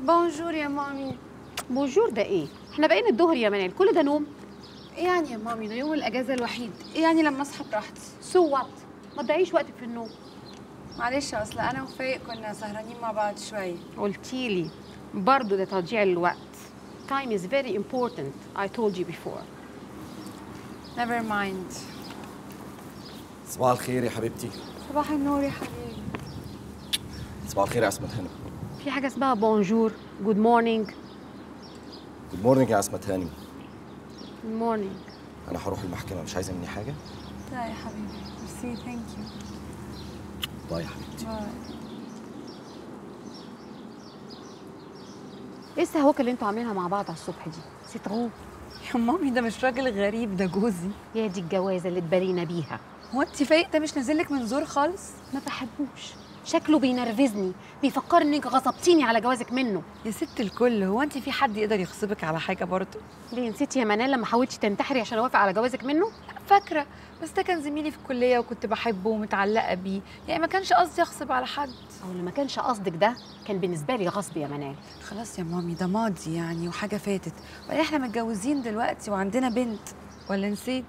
بونجور يا مامي بونجور ده ايه احنا بقينا الظهر يا منال كل ده نوم ايه يعني يا مامي ده يوم الاجازه الوحيد ايه يعني لما اصحى براحتي سو وات ما تضيعيش وقتك في النوم معلش اصل انا وفايق كنا سهرانين مع بعض شويه قلتيلي برضه ده تضييع الوقت time is very important I told you before نيفر مايند صباح الخير يا حبيبتي صباح النور يا حبيبي صباح الخير يا عصمت هانم في حاجه اسمها بونجور جود مورنينج جود مورنينج يا عصمت هانم جود مورنينج انا هروح المحكمه مش عايزه مني حاجه لا يا حبيبي ميرسي ثانك يو باي يا حبيبتي باي ايه السهوكه اللي انتوا عاملينها مع بعض على الصبح دي سيترون يا مامي ده مش راجل غريب ده جوزي يا دي الجوازه اللي اتبرينا بيها هو انت فايق ده مش نازل لك من زور خالص ما بحبوش شكله بينرفزني بيفكرني انك غصبتيني على جوازك منه يا ست الكل هو انت في حد يقدر يغصبك على حاجه برضه ليه نسيتي يا منال لما حاولتي تنتحري عشان اوافق على جوازك منه فاكره بس ده كان زميلي في الكليه وكنت بحبه ومتعلقه بيه يعني ما كانش قصدي اغصب على حد او اللي ما كانش قصدك ده كان بالنسبه لي غصب يا منال خلاص يا مامي ده ماضي يعني وحاجه فاتت وبعدين احنا متجوزين دلوقتي وعندنا بنت ولا نسيت